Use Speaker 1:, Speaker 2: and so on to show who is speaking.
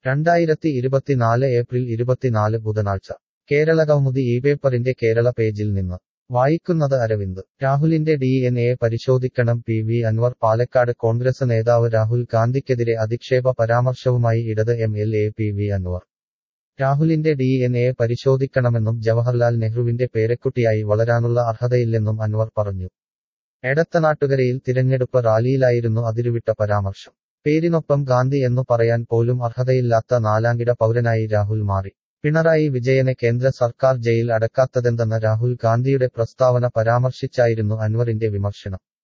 Speaker 1: രണ്ടായിരത്തി ഇരുപത്തിനാല് ഏപ്രിൽ ഇരുപത്തിനാല് ബുധനാഴ്ച കേരള കൗമുദി ഈ പേപ്പറിന്റെ കേരള പേജിൽ നിന്ന് വായിക്കുന്നത് അരവിന്ദ് രാഹുലിന്റെ ഡി എൻ എ പരിശോധിക്കണം പി വി അൻവർ പാലക്കാട് കോൺഗ്രസ് നേതാവ് രാഹുൽ ഗാന്ധിക്കെതിരെ അധിക്ഷേപ പരാമർശവുമായി ഇടത് M L A P V Anvar രാഹുലിന്റെ ഡി എൻ എ പരിശോധിക്കണമെന്നും ജവഹർലാൽ നെഹ്റുവിന്റെ പേരക്കുട്ടിയായി വളരാനുള്ള അർഹതയില്ലെന്നും അൻവർ പറഞ്ഞു എടത്തനാട്ടുകരയിൽ തിരഞ്ഞെടുപ്പ് റാലിയിലായിരുന്നു അതിരുവിട്ട പരാമർശം പേരിനൊപ്പം ഗാന്ധി എന്നു പറയാൻ പോലും അർഹതയില്ലാത്ത നാലാംകിട പൗരനായി രാഹുൽ മാറി പിണറായി വിജയനെ കേന്ദ്ര സർക്കാർ ജയിൽ അടക്കാത്തതെന്തെന്ന രാഹുൽ ഗാന്ധിയുടെ പ്രസ്താവന പരാമർശിച്ചായിരുന്നു അൻവറിന്റെ വിമർശനം